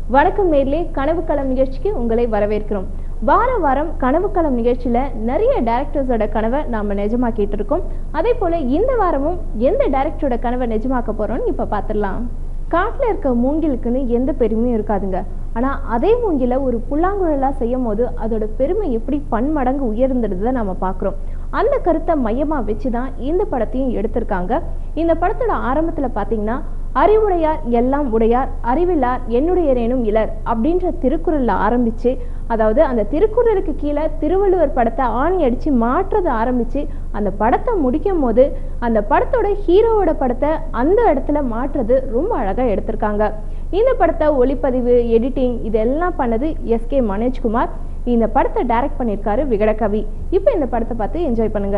வணக்கம் நேர்லே கனவு களம் நிகழ்ச்சிக்கு உங்களை வரவேற்கிறோம் வார வாரம் கனவு களம் நிகழ்ச்சியில நிறைய டேரக்டர்ஸோட கனவை நாம நிஜமாக்கிட்டு இருக்கோம் அதே போல இந்த வாரமும் எந்த டேரக்டரோட கனவை நிஜமாக்க போறோம்னு இப்ப பார்த்துடலாம் காட்டுல இருக்க மூங்கிலுக்குன்னு எந்த பெருமையும் இருக்காதுங்க ஆனா அதே மூங்கில ஒரு புல்லாங்குழலா செய்யும் போது அதோட பெருமை எப்படி பன்மடங்கு உயர்ந்துடுறத நம்ம பார்க்குறோம் அந்த கருத்தை மையமா வச்சுதான் இந்த படத்தையும் எடுத்திருக்காங்க இந்த படத்தோட ஆரம்பத்துல பாத்தீங்கன்னா அறிவுடையார் எல்லாம் உடையார் அறிவில்லார் என்னுடையரேனும் இலர் அப்படின்ற திருக்குறள்ல ஆரம்பிச்சு அதாவது அந்த திருக்குறளுக்கு கீழே திருவள்ளுவர் படத்தை ஆணி அடிச்சு மாற்றத ஆரம்பிச்சு அந்த படத்தை முடிக்கும் போது அந்த படத்தோட ஹீரோவோட படத்தை அந்த இடத்துல மாற்றுறது ரொம்ப அழகா எடுத்திருக்காங்க இந்த படத்தை ஒளிப்பதிவு எடிட்டிங் இதெல்லாம் பண்ணது எஸ்கே மனோஜ்குமார் இந்த படத்தை டைரக்ட் பண்ணியிருக்காரு விகடகவி இப்போ இந்த படத்தை பார்த்து என்ஜாய் பண்ணுங்க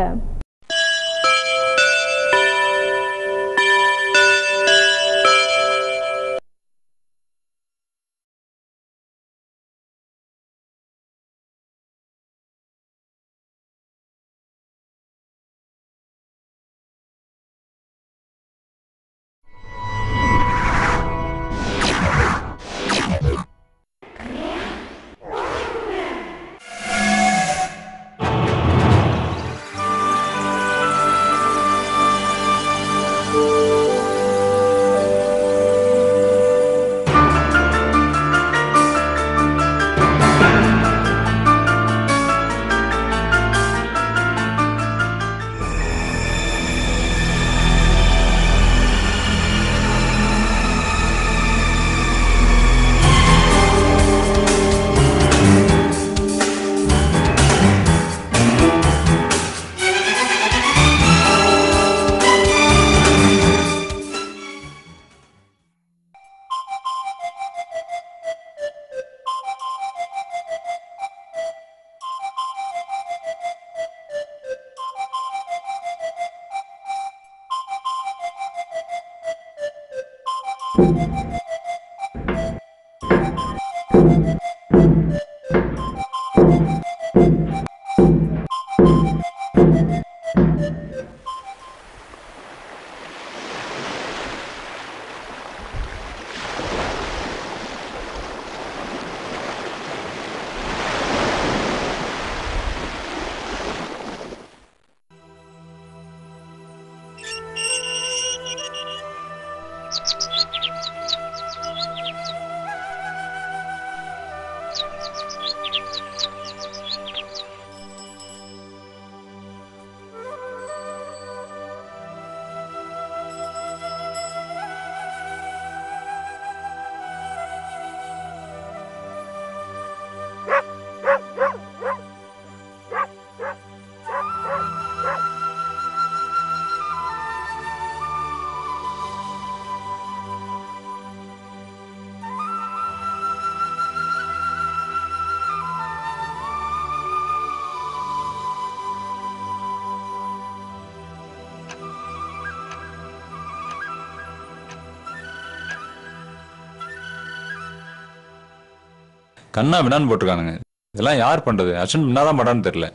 கண்ணா விடான்னு போட்டிருக்கானுங்க இதெல்லாம் யார் பண்றது அர்ஜுன் என்னதான் பண்றான்னு தெரியல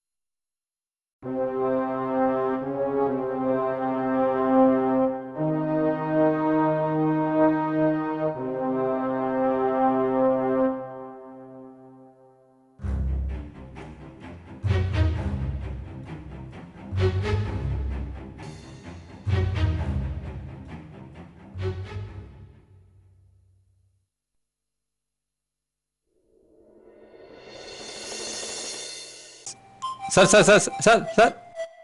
sir sir sir sir sir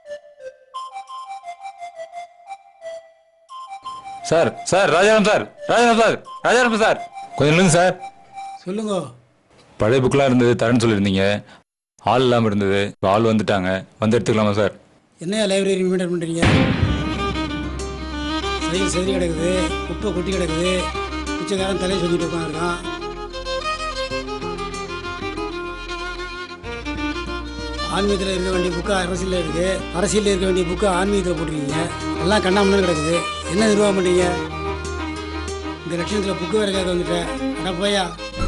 sir sir Rajaram sir Rajaram sir Rajaram sir கொஞ்சம் இல்லைங்க சார் சொல்லுங்க பழைய புக்கெலாம் இருந்தது தரேன்னு சொல்லியிருந்தீங்க ஆள் இல்லாமல் இருந்தது இப்போ ஆள் வந்துட்டாங்க வந்து எடுத்துக்கலாமா சார் என்னையா லைப்ரரி மெயின்டைன் பண்ணுறீங்க சைக்கிள் செதிரி கிடக்குது குப்பை கொட்டி கிடக்குது பிச்சைக்காரன் தலையை சொல்லிட்டு உட்காந்துருக்கான் ஆன்மீகத்தில் இருக்க வேண்டிய புக்கு அரசியலில் இருக்கு அரசியலில் இருக்க வேண்டிய புக்கு ஆன்மீகத்தில் போட்டிருக்கீங்க எல்லாம் கண்ணாமண்ணு கிடக்குது என்ன நிர்வாகம் பண்ணீங்க இந்த லட்சணத்தில் புக்கு வேற கேட்க வந்துட்டேன் அட போயா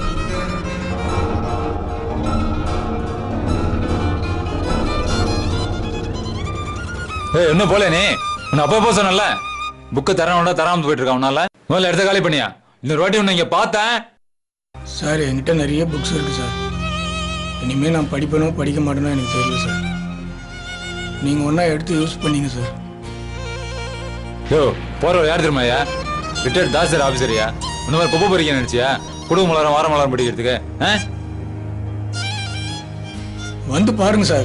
ஏய் இன்னும் போல நீ உன்னை அப்போ போக சொன்னல புக்கு தரணும்டா தராம போயிட்டு இருக்கான் உன்னால முதல்ல எடுத்த காலி பண்ணியா இன்னொரு வாட்டி உன்னை இங்க பார்த்தேன் சார் என்கிட்ட நிறைய புக்ஸ் இருக்குது சார் இனிமேல் நான் படிப்பேனோ படிக்க மாட்டேனோ எனக்கு தெரியல சார் நீங்கள் ஒன்றா எடுத்து யூஸ் பண்ணீங்க சார் யோ போற யார் தெரியுமாயா ரிட்டையர்ட் தாசர் ஆஃபீஸரியா இந்த மாதிரி குப்பை பறிக்க நினைச்சியா குடும்ப மலரம் வார மலரம் படிக்கிறதுக்கு ஆ வந்து பாருங்க சார்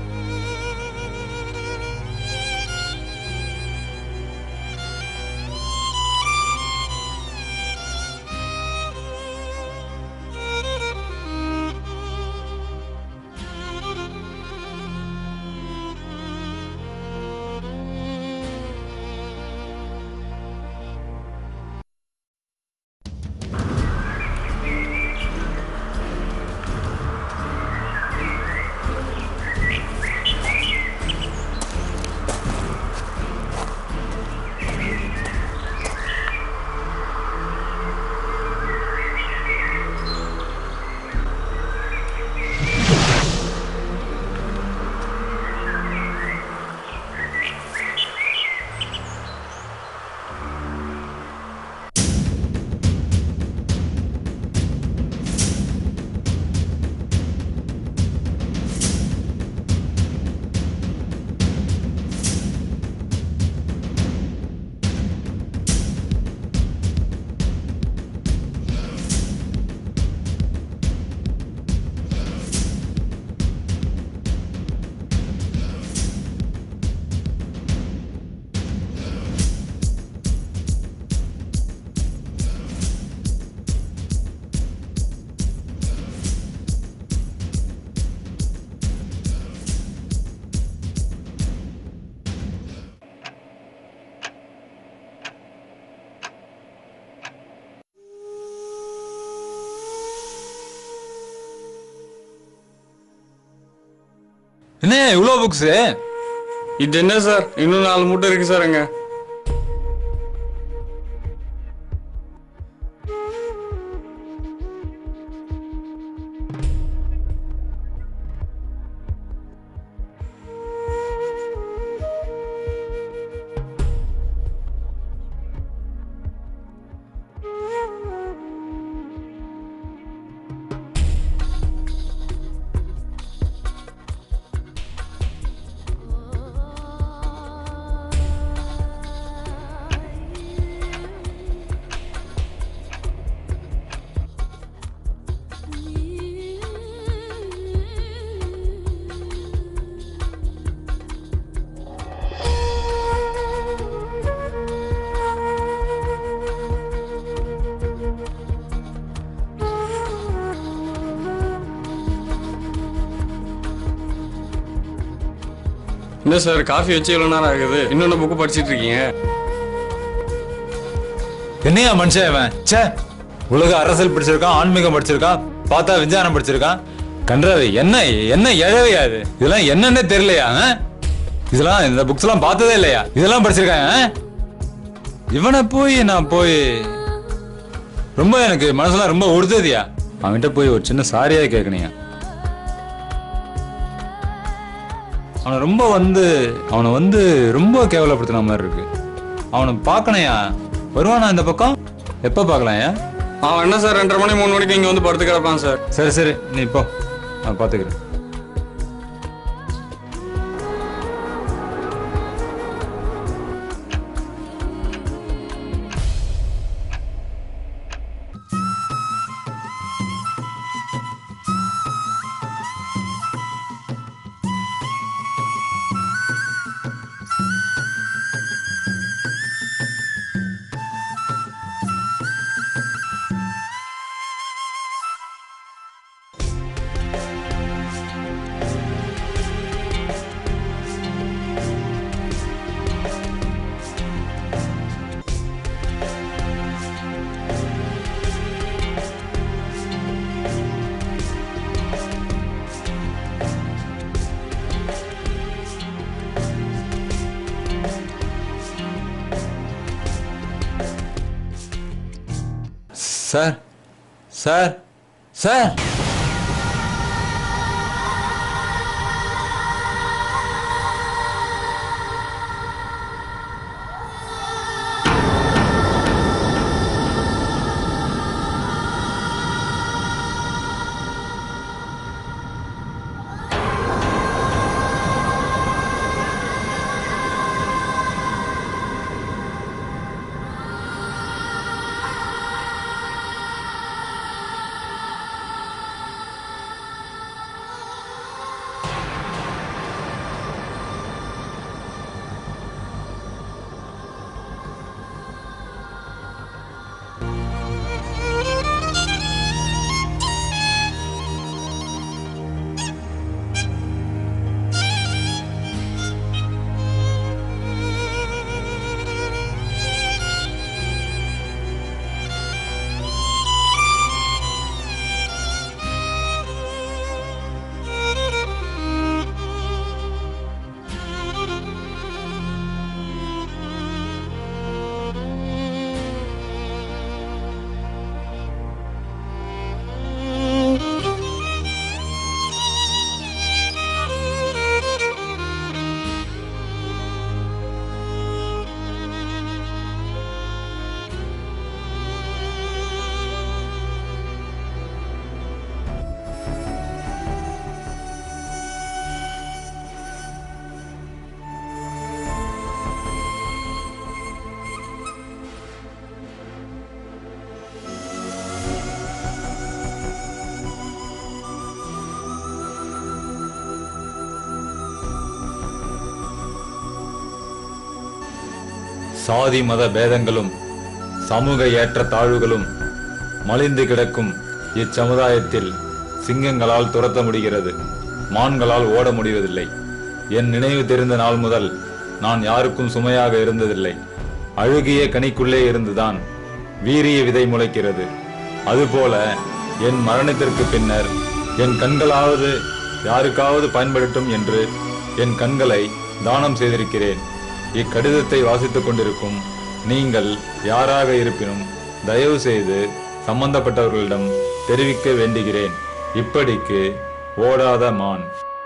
என்ன இவ்வளோ புக்ஸு இது என்ன சார் இன்னும் நாலு மூட்டை இருக்கு சார் அங்கே என்ன சார் காஃபி வச்சு எவ்வளோ நேரம் ஆகுது இன்னொன்று புக்கு படிச்சிட்டு இருக்கீங்க என்னையா மனுஷன் இவன் ச்சே உலக அரசியல் படிச்சிருக்கான் ஆன்மீகம் படிச்சிருக்கான் பார்த்தா விஞ்ஞானம் படிச்சிருக்கான் கன்றாது என்ன என்ன எழவையா இது இதெல்லாம் என்னன்னே தெரியலையா ஆ? இதெல்லாம் இந்த புக்ஸ் எல்லாம் பார்த்ததே இல்லையா இதெல்லாம் படிச்சிருக்கான் ஆ? இவனை போய் நான் போய் ரொம்ப எனக்கு மனசுலாம் ரொம்ப உறுதுதியா அவன்கிட்ட போய் ஒரு சின்ன சாரியா கேட்கணியா அவனை ரொம்ப வந்து அவனை வந்து ரொம்ப கேவலப்படுத்தின மாதிரி இருக்கு அவனை பார்க்கணையா வருவானா இந்த பக்கம் எப்ப பார்க்கலாம்யா அவன் என்ன சார் ரெண்டரை மணி மூணு மணிக்கு இங்கே வந்து படுத்து கிடப்பான் சார் சரி சரி நீ போ நான் பார்த்துக்கிறேன் சார் சார் சார் சாதி மத பேதங்களும் சமூக ஏற்ற தாழ்வுகளும் மலிந்து கிடக்கும் இச்சமுதாயத்தில் சிங்கங்களால் துரத்த முடிகிறது மான்களால் ஓட முடிவதில்லை என் நினைவு தெரிந்த நாள் முதல் நான் யாருக்கும் சுமையாக இருந்ததில்லை அழுகிய கனிக்குள்ளே இருந்துதான் வீரிய விதை முளைக்கிறது அதுபோல என் மரணத்திற்கு பின்னர் என் கண்களாவது யாருக்காவது பயன்படட்டும் என்று என் கண்களை தானம் செய்திருக்கிறேன் இக்கடிதத்தை வாசித்துக் கொண்டிருக்கும் நீங்கள் யாராக இருப்பினும் தயவு செய்து சம்பந்தப்பட்டவர்களிடம் தெரிவிக்க வேண்டுகிறேன் இப்படிக்கு ஓடாத மான்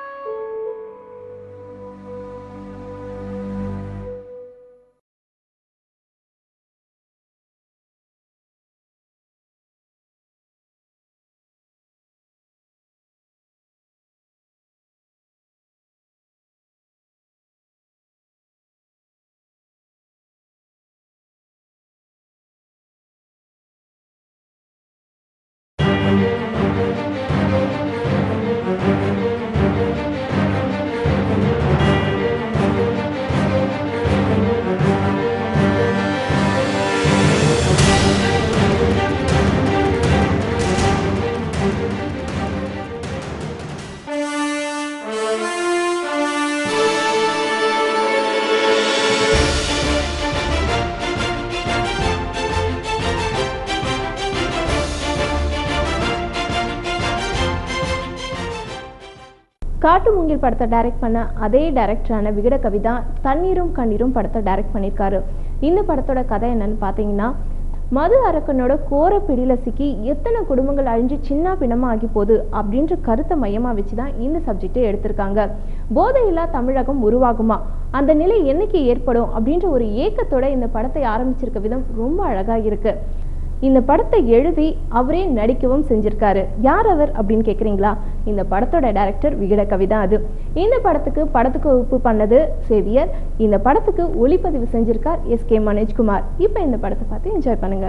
காட்டு மூங்கில் படத்தை டைரக்ட் பண்ண அதே டைரக்டரான விகட கவிதா தண்ணீரும் கண்ணீரும் படத்தை டைரக்ட் பண்ணியிருக்காரு இந்த படத்தோட கதை என்னன்னு பார்த்தீங்கன்னா மது அரக்கனோட கோர பிடியில சிக்கி எத்தனை குடும்பங்கள் அழிஞ்சு சின்ன பின்னமா ஆகி போகுது அப்படின்ற கருத்தை மையமா வச்சு தான் இந்த சப்ஜெக்டை எடுத்திருக்காங்க போதையில்லா தமிழகம் உருவாகுமா அந்த நிலை என்னைக்கு ஏற்படும் அப்படின்ற ஒரு ஏக்கத்தோட இந்த படத்தை ஆரம்பிச்சிருக்க விதம் ரொம்ப அழகா இருக்கு இந்த படத்தை எழுதி அவரே நடிக்கவும் செஞ்சிருக்காரு யார் அவர் அப்படின்னு கேக்குறீங்களா இந்த படத்தோட டைரக்டர் விகட கவிதா அது இந்த படத்துக்கு படத்துக்கு ஒப்பு பண்ணது சேவியர் இந்த படத்துக்கு ஒளிப்பதிவு செஞ்சிருக்கார் எஸ் கே மனோஜ்குமார் இப்போ இந்த படத்தை பார்த்து என்ஜாய் பண்ணுங்க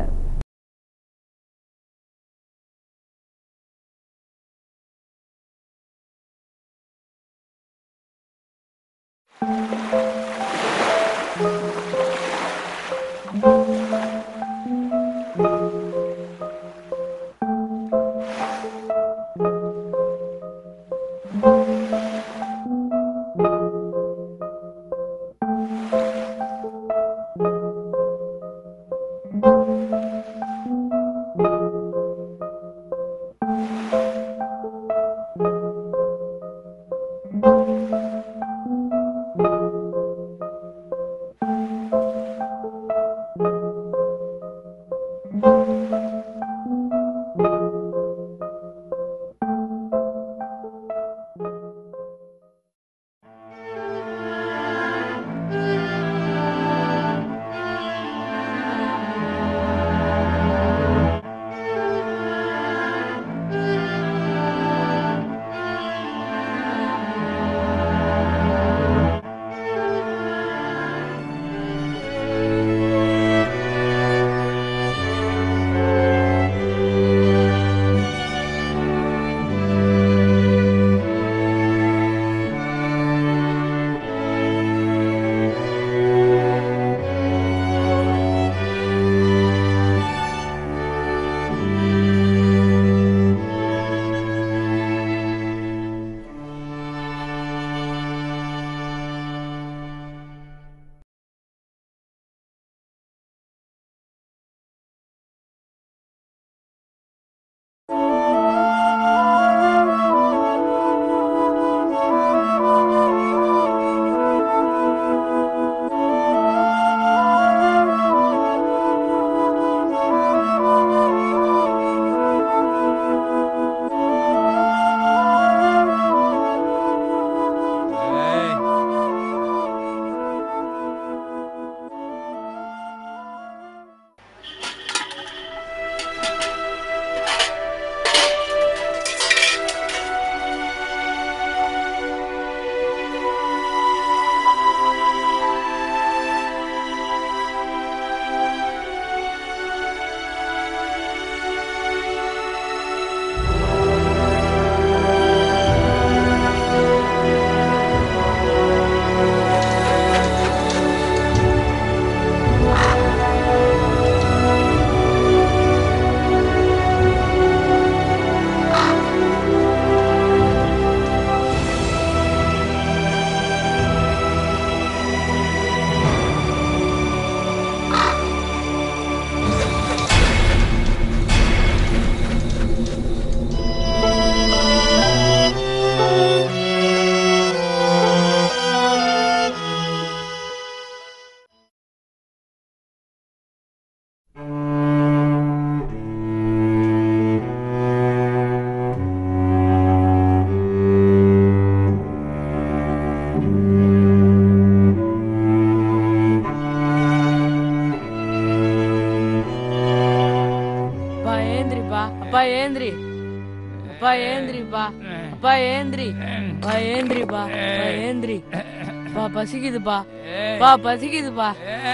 ஏந்திரிப்பா அப்பா ஏந்திரி அப்பா ஏந்திரிப்பா அப்பா ஏந்திரி அப்பா ஏந்திரிப்பா அப்பா ஏந்திரி பா பசிக்குதுப்பா பா பசிக்குதுப்பா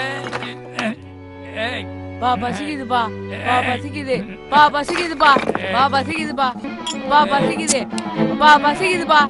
பா பசிக்குதுப்பா பா பசிக்குது பா பசிக்குதுப்பா பா பசிக்குதுப்பா பா பசிக்குது பா பசிக்குதுப்பா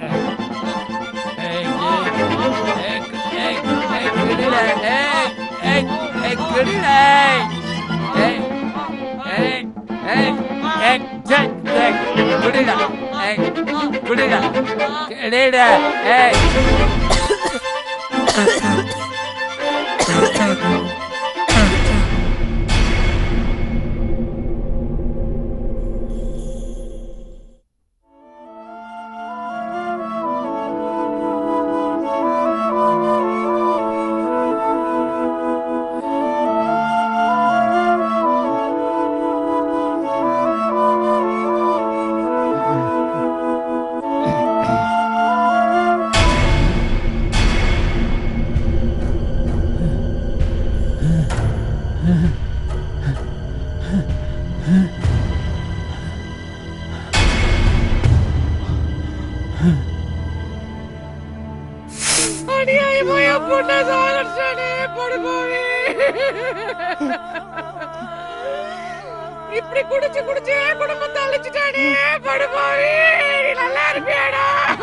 இப்படி குடிச்சு குடிச்சு குடும்பத்தை அழிச்சுட்டானே படுபாவி நீ நல்லா இருப்பியாடா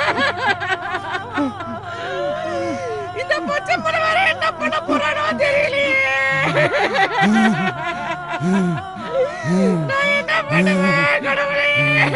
இந்த பச்சை பரவாயில்ல என்ன பண்ண போறானோ தெரியலையே நான் என்ன பண்ணுவேன் கடவுளே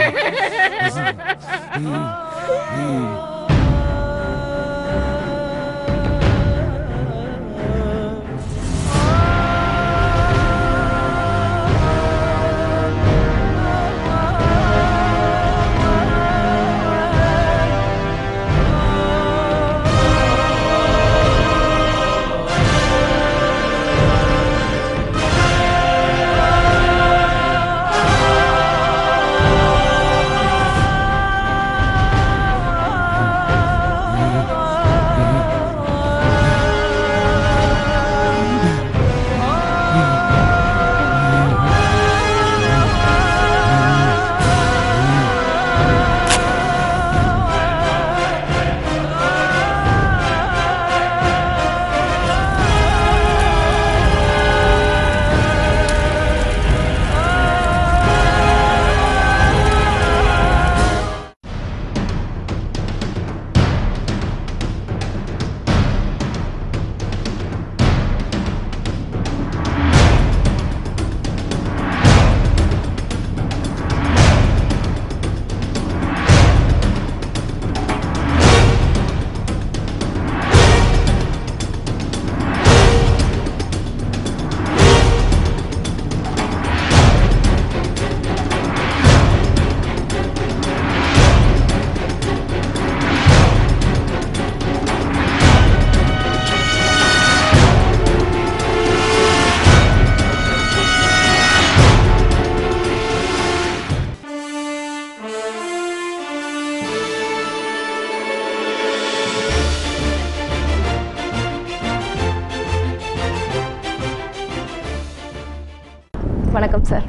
வணக்கம் சார்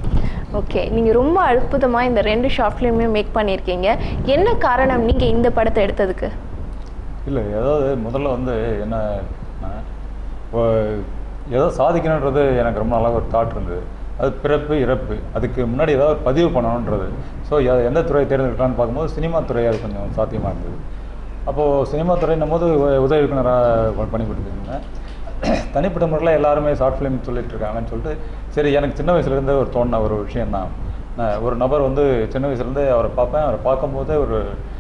ஓகே நீங்கள் ரொம்ப அற்புதமாக இந்த ரெண்டு ஷார்ட் ஃபிலிமே மேக் பண்ணியிருக்கீங்க என்ன காரணம் நீங்கள் இந்த படத்தை எடுத்ததுக்கு இல்லை ஏதாவது முதல்ல வந்து என்ன நான் இப்போ ஏதோ சாதிக்கணுன்றது எனக்கு ரொம்ப நாளாக ஒரு தாட் இருந்தது அது பிறப்பு இறப்பு அதுக்கு முன்னாடி ஏதாவது ஒரு பதிவு பண்ணணுன்றது ஸோ எந்த துறையை தேர்ந்தெடுக்கலான்னு பார்க்கும்போது சினிமா துறை அது கொஞ்சம் சாத்தியமாக இருந்தது அப்போது சினிமா துறைன்னும் போது உ- உதவி இயக்குனராக பணிபுரிஞ்சுட்டு இருந்தேன் தனிப்பட்ட முறையில் எல்லாருமே ஷார்ட் ஃபிலிம் சொல்லிட்டு இருக்காங்கன்னு சொல்லிட்டு சரி எனக்கு சின்ன வயசுலேருந்தே ஒரு தோணின ஒரு விஷயம் தான் நான் ஒரு நபர் வந்து சின்ன வயசுலேருந்தே அவரை பார்ப்பேன் அவரை பார்க்கும்போதே ஒரு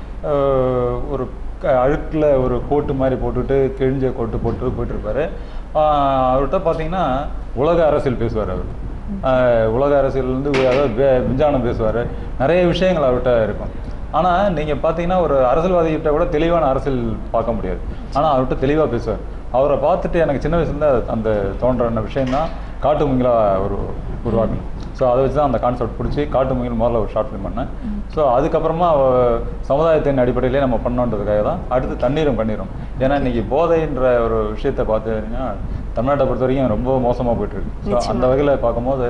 அஹ், ஒரு க- அழுக்கில் ஒரு கோட்டு மாதிரி போட்டுட்டு கிழிஞ்ச கோட்டு போட்டு போயிட்டுருப்பாரு அவர்கிட்ட பார்த்தீங்கன்னா உலக அரசியல் பேசுவார் அவர் ஆஹ் உலக அரசியல் வந்து அதாவது வே- விஞ்ஞானம் பேசுவார் நிறைய விஷயங்கள் அவர்கிட்ட இருக்கும் ஆனால் நீங்கள் பார்த்தீங்கன்னா ஒரு அரசியல்வாதிகிட்ட கூட தெளிவான அரசியல் பார்க்க முடியாது ஆனால் அவர்கிட்ட தெளிவாக பேசுவார் அவரை பார்த்துட்டு எனக்கு சின்ன வயசுலேருந்து அந்த தோன்ற விஷயம் தான் காட்டு முங்கிலா ஒரு உருவாக்கணும் ஸோ அதை வச்சு தான் அந்த கான்செப்ட் பிடிச்சி காட்டு முங்கில் முதல்ல ஒரு ஷார்ட் ஃபிலிம் பண்ணேன் ஸோ அதுக்கப்புறமா அவ- சமுதாயத்தின் அடிப்படையிலே நம்ம பண்ணோன்றதுக்காக தான் அடுத்து தண்ணீரும் கண்ணீரும் ஏன்னா இன்னைக்கு போதைன்ற ஒரு விஷயத்தை பார்த்தீங்கன்னா தமிழ்நாட்டை பொறுத்த வரைக்கும் ரொம்ப மோசமாக போயிட்டு இருக்கு ஸோ அந்த வகையில் பார்க்கும்போது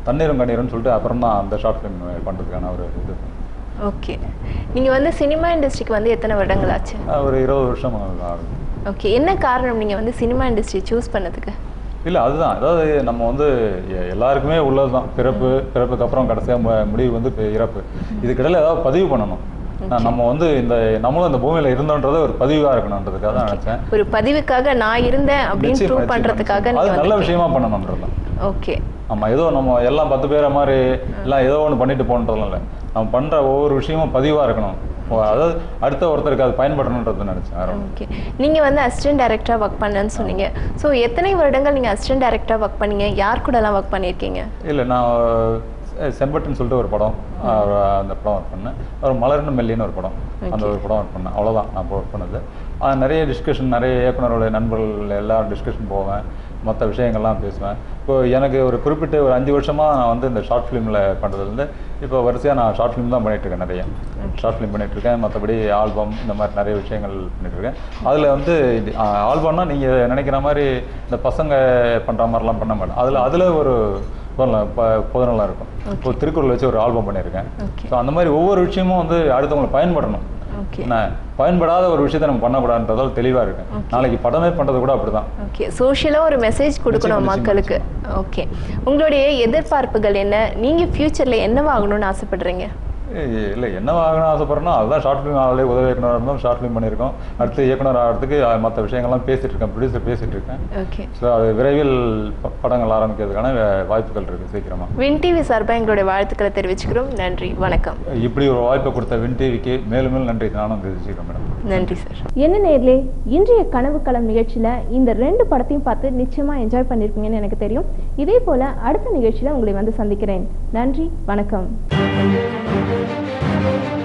தண்ணீரும் கண்ணீரும் சொல்லிட்டு அப்புறம் தான் அந்த ஷார்ட் ஃபிலிம் பண்ணுறதுக்கான ஒரு இது ஓகே நீங்கள் வந்து சினிமா இண்டஸ்ட்ரிக்கு வந்து எத்தனை வருடங்கள் ஆச்சு அஹ் ஒரு இருபது வருஷம் ஆகுது ஓகே என்ன காரணம் நீங்கள் வந்து சினிமா இண்டஸ்ட்ரி சூஸ் பண்ணதுக்கு இல்லை அதுதான் அதாவது நம்ம வந்து எ- எல்லாருக்குமே உள்ளது தான் பிறப்பு பிறப்புக்கு அப்புறம் கடைசியாக முடிவு வந்து இப்ப இறப்பு இதுக்கிடையில் ஏதாவது பதிவு பண்ணணும் நான் நம்ம வந்து இந்த நம்மளும் இந்த பூமியில் இருந்தோன்றதை ஒரு பதிவாக இருக்கணுன்றதுக்காக தான் நினச்சேன் ஒரு பதிவுக்காக நான் இருந்தேன் அப்படின்னு நிச்சயமா, ப்ரூவ் நிச்சயமா, பண்ணுறதுக்காக நிச்சயமா. அது நீங்கள் நல்ல வந்து விஷயமா பண்ணணுன்றது தான் ஓகே ஆமாம் ஏதோ நம்ம எல்லாம் பத்து பேரை மாதிரி எல்லாம் ஏதோ ஒன்று பண்ணிட்டு போன்றதுலாம் இல்லை நம்ம பண்ணுற ஒவ்வொரு விஷயமும் பதிவாக இருக்கணும் ஓ, அதாவது அடுத்த ஒருத்தருக்கு அது பயன்படணுன்றது நினச்சேன் வேற ஒண்ணும். ஓகே நீங்கள் வந்து அசிஸ்டன்ட் டைரக்டராக ஒர்க் பண்ணேன்னு சொன்னீங்க ஸோ எத்தனை வருடங்கள் நீங்கள் அசிஸ்டன்ட் டைரக்டராக ஒர்க் பண்ணீங்க யார் கூடலாம் ஒர்க் பண்ணியிருக்கீங்க இல்லை நான் அஹ், செம்பட்டுன்னு சொல்லிட்டு ஒரு படம் அஹ், அந்த படம் ஒர்க் பண்ணேன் ஒரு மலர்னு மெல்லின்னு ஒரு படம் அந்த ஒரு படம் ஒர்க் பண்ணேன் அவ்வளோதான் நான் ஒர்க் பண்ணது அஹ், நிறைய டிஸ்கஷன் நிறைய இயக்குனரோட நண்பர்கள் எல்லாரும் டிஸ்கஷன் போவேன் மற்ற விஷயங்கள்லாம் பேசுவேன் இப்போ எனக்கு ஒரு குறிப்பிட்ட ஒரு அஞ்சு வருஷமாக நான் வந்து இந்த ஷார்ட் ஃபிலிமில் பண்ணுறதுலேருந்து இப்போ வரிசையாக நான் ஷார்ட் ஃபிலிம் தான் பண்ணிட்டு இருக்கேன் நிறைய ஷார்ட் ஃபிலிம் பண்ணிட்டு இருக்கேன் மற்றபடி ஆல்பம் இந்த மாதிரி நிறைய விஷயங்கள் பண்ணிட்டு இருக்கேன் அதில் வந்து இது ஆல்பம்னா நீங்கள் நினைக்கிற மாதிரி இந்த பசங்க பண்ணுற மாதிரிலாம் பண்ண மாட்டேன் அதில் அதில் ஒரு பொதுநலம் ப- பொதுநலம் இருக்கும் இப்போ திருக்குறள் வச்சு ஒரு ஆல்பம் பண்ணியிருக்கேன் Okay. ஸோ அந்த மாதிரி ஒவ்வொரு விஷயமும் வந்து அடுத்தவங்களுக்கு பயன்படணும் ஓகே என்ன பயன்படாத ஒரு விஷயத்தை நம்ம பண்ணக்கூடாதுன்றதால தெளிவாக இருக்கேன் நாளைக்கு படமே பண்ணுறது கூட அப்படி தான் ஓகே சோஷியலாக ஒரு மெசேஜ் கொடுக்கணும் நிச்சயமா, மக்களுக்கு ஓகே உங்களுடைய எதிர்பார்ப்புகள் என்ன நீங்கள் ஃப்யூச்சரில் என்னவாகணும்னு ஆசைப்படுறீங்க இல்லை என்ன வாங்கணும் ஆசைப்படுறேன்னா அதுதான் ஷார்ட் ஃபிலிம் ஆகலே உதவி இயக்குனராக இருந்தோம் ஷார்ட் ஃபிலிம் பண்ணியிருக்கோம் அடுத்து இயக்குனர் ஆகிறதுக்கு மற்ற விஷயங்கள்லாம் பேசிட்டு இருக்கேன் ப்ரொடியூசர் பேசிட்டு இருக்கேன் ஓகே ஸோ அது விரைவில் ப- படங்கள் ஆரம்பிக்கிறதுக்கான வே- வாய்ப்புகள் இருக்குது சீக்கிரமாக வின் டிவி சார்பாக எங்களுடைய வாழ்த்துக்களை தெரிவிச்சுக்கிறோம் நன்றி வணக்கம் இப்படி ஒரு வாய்ப்பை கொடுத்த வின் டிவிக்கு மேலும் மேலும் நன்றி நானும் தெரிவிச்சுக்கிறேன் மேடம் நன்றி சார் என்ன நேர்லே இன்றைய கனவு களம் நிகழ்ச்சியில் இந்த ரெண்டு படத்தையும் பார்த்து நிச்சயமாக என்ஜாய் பண்ணியிருப்பீங்கன்னு எனக்கு தெரியும் இதே போல் அடுத்த நிகழ்ச்சியில் உங்களை வந்து சந்திக்கிறேன் நன்றி வணக்கம்